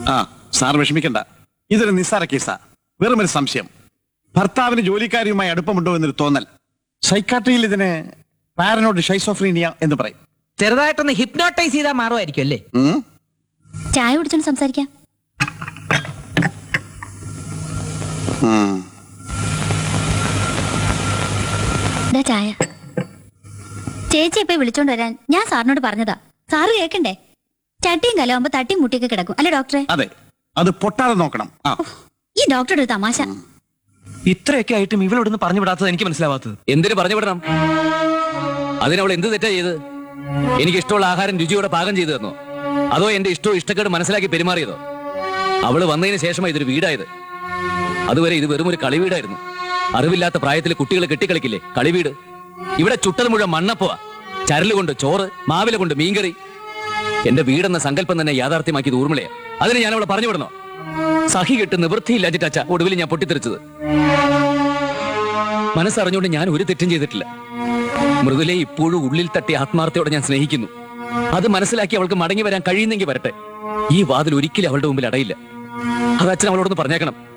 ആ സാർ വിഷമിക്കണ്ട ഇതൊരു നിസ്സാര കേസാ വെറും ഒരു സംശയം ഭർത്താവിന് ജോലിക്കാരിയുമായി അടുപ്പമുണ്ടോ എന്നൊരു തോന്നൽ സൈക്കാട്രിയിൽ ഇതിന് പാരനോട് ഷൈസോഫ്രീനിയ എന്ന് പറയും ചെറുതായിട്ടൊന്ന് ഹിപ്നോട്ടൈസ് ചെയ്താൽ മാറുമായിരിക്കും അല്ലേ ഉം? ചായ കുടിച്ചോണ്ട് സംസാരിക്കാം ഉം. ദാ ചായ ചേച്ചി ഇപ്പൊ വിളിച്ചോണ്ട് വരാൻ ഞാൻ സാറിനോട് പറഞ്ഞതാ സാറ് കേക്കണ്ടേ ചട്ടിയും കലാവുമ്പോ തട്ടിയും മുട്ടിയൊക്കെ കിടക്കും അല്ലെ ഡോക്ടറെ അതെ അത് പൊട്ടാതെ നോക്കണം ആ ഈ ഡോക്ടറുടെ ഒരു തമാശ ഇത്രയൊക്കെ ആയിട്ടും ഇവളോടൊന്ന് പറഞ്ഞു വിടാത്തത് എനിക്ക് മനസ്സിലാവാത്തത് എന്തിനു പറഞ്ഞു വിടണം അതിനവൾ എന്ത് തെറ്റാ ചെയ്ത് എനിക്ക് ഇഷ്ടമുള്ള ആഹാരം രുചിയോടെ പാകം ചെയ്തു തന്നോ അതോ എന്റെ ഇഷ്ടവും ഇഷ്ടക്കേട് മനസ്സിലാക്കി പെരുമാറിയതോ അവള് വന്നതിന് ശേഷമാണ് ഇതൊരു വീടായത് അതുവരെ ഇത് വെറും ഒരു കളിവീടായിരുന്നു അറിവില്ലാത്ത പ്രായത്തിൽ കുട്ടികൾ കെട്ടിക്കളിക്കില്ലേ കളിവീട് ഇവിടെ ചുട്ടത് മുഴുവൻ മണ്ണപ്പവാ ചരല് കൊണ്ട് ചോറ് മാവില കൊണ്ട് മീൻകറി എന്റെ വീടെന്ന സങ്കല്പം തന്നെ യാഥാർത്ഥ്യമാക്കിയത് ഊർമിളയാ അതിന് ഞാൻ അവളെ പറഞ്ഞു വിടണോ സഹി കെട്ട് നിവൃത്തിയില്ലാഞ്ഞിട്ടച്ച ഒടുവിൽ ഞാൻ പൊട്ടിത്തെറിച്ചത് മനസ്സറിഞ്ഞുകൊണ്ട് ഞാൻ ഒരു തെറ്റും ചെയ്തിട്ടില്ല മൃദുലെ ഇപ്പോഴും ഉള്ളിൽ തട്ടി ആത്മാർത്ഥയോടെ ഞാൻ സ്നേഹിക്കുന്നു അത് മനസ്സിലാക്കി അവൾക്ക് മടങ്ങി വരാൻ കഴിയുന്നെങ്കിൽ വരട്ടെ ഈ വാതിൽ ഒരിക്കലും അവളുടെ മുമ്പിൽ അടയില്ല അത് അച്ഛൻ അവളോടൊന്ന് പറഞ്ഞേക്കണം